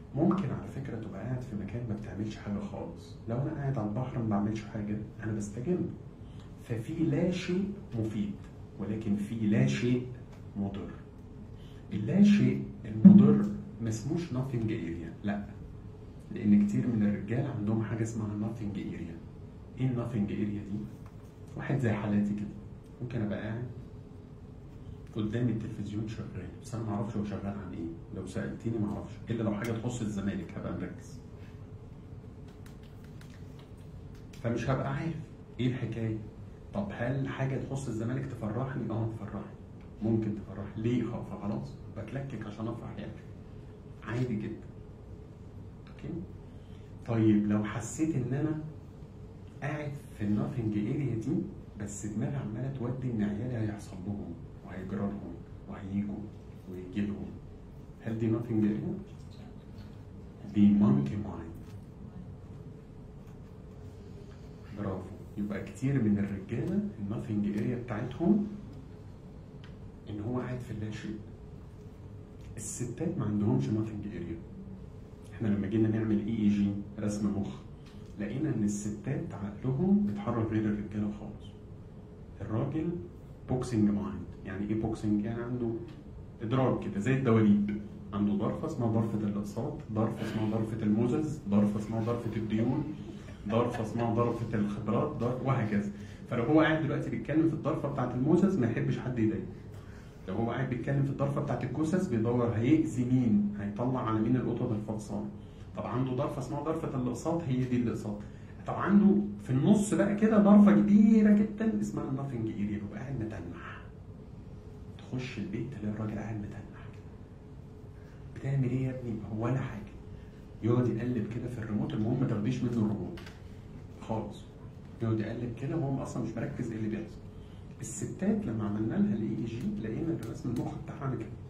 ممكن على فكره تبقى قاعد في مكان ما بتعملش حاجه خالص لو انا قاعد على البحر ما بعملش حاجه انا بستجم ففي لا شيء مفيد ولكن في لا شيء مضر اللا شيء المضر ما اسموش nothing area لا لان كتير من الرجال عندهم حاجه اسمها nothing area ايه nothing area دي واحد زي حالاتي كده ممكن ابقى قاعد قدامي التلفزيون شغال بس انا ما اعرفش هو شغال عن ايه لو سالتني ما اعرفش الا لو حاجه تخص الزمالك هبقى مركز فمش هبقى عارف ايه الحكايه طب هل حاجه تخص الزمالك تفرحني اه تفرحني ممكن تفرحني ليه اه فخلاص بتلكك عشان افرح يعني عادي جدا اوكي طيب لو حسيت ان انا قاعد في الناثنج اريا دي بس دماغي عماله تودي ان عيالي هيحصل لهم وهيجرى لهم وهيجوا ويجي لهم هل دي ناثنج اريا؟ دي مونكي مايند برافو يبقى كتير من الرجاله الناثنج اريا بتاعتهم ان هو قاعد في اللاشيء الستات ما عندهمش ناثنج اريا احنا لما جينا نعمل اي اي جي رسم مخ لقينا ان الستات عقلهم بيتحرك غير الرجاله خالص الراجل بوكسنج مايند يعني ايه بوكسنج يعني عنده ادراك كده زي الدواليب عنده ضرفه اسمها ضرفه الاقساط ضرفه اسمها ضرفه الموزز ضرفه اسمها ضرفه الديون ضرفه اسمها ضرفه الخبرات ضرفة وهكذا فلو هو قاعد دلوقتي بيتكلم في الضرفه بتاعت الموزز ما يحبش حد يضايقه لو هو قاعد بيتكلم في الضرفه بتاعت الجثث بيدور هيأذي مين هيطلع على مين القطط الفطسان طب عنده ضرفه اسمها ضرفه الاقساط هي دي الاقساط طب عنده في النص بقى كده ضرفه كبيره جدا اسمها الناثنج اريا بيبقى قاعد متنح تخش البيت تلاقي الراجل قاعد متنح كده بتعمل ايه يا ابني هو ولا حاجه يقعد يقلب كده في الريموت المهم ما تاخديش منه الريموت خالص يقعد يقلب كده وهو اصلا مش مركز ايه اللي بيحصل الستات لما عملنا لها الاي اي جي لقينا ان رسم المخ بتاعها عامل كده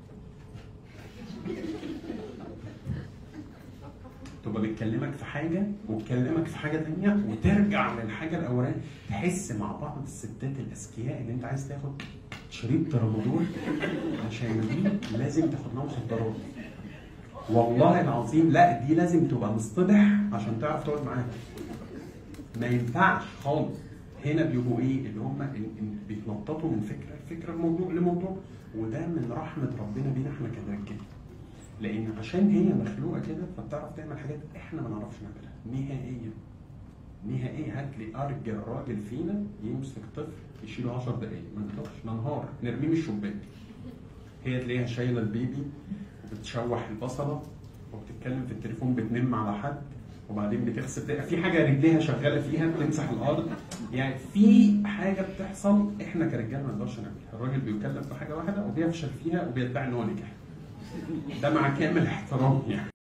تبقى بتكلمك في حاجه وتكلمك في حاجه تانية وترجع للحاجه الاولانيه تحس مع بعض الستات الاذكياء اللي انت عايز تاخد شريط ترامادول عشان دي لازم تاخد لها مخدرات والله العظيم لا دي لازم تبقى مصطبح عشان تعرف تقعد معاها ما ينفعش خالص هنا بيبقوا ايه اللي هم ال- ال- بيتنططوا من فكره لفكره لموضوع لموضوع وده من رحمه ربنا بينا احنا كرجاله لان عشان هي مخلوقه كده فبتعرف تعمل حاجات احنا ما نعرفش نعملها نهائيا نهائيا هات لي ارجل راجل فينا يمسك طفل يشيله 10 دقايق ما نقدرش ننهار نرميه من الشباك هي تلاقيها شايله البيبي وبتشوح البصله وبتتكلم في التليفون بتنم على حد وبعدين بتغسل تلاقي في حاجه رجليها شغاله فيها بتمسح الارض يعني في حاجه بتحصل احنا كرجاله ما نقدرش نعملها الراجل بيتكلم في حاجه واحده وبيفشل فيها وبيدعي ان هو نجح ده مع كامل احترامي يعني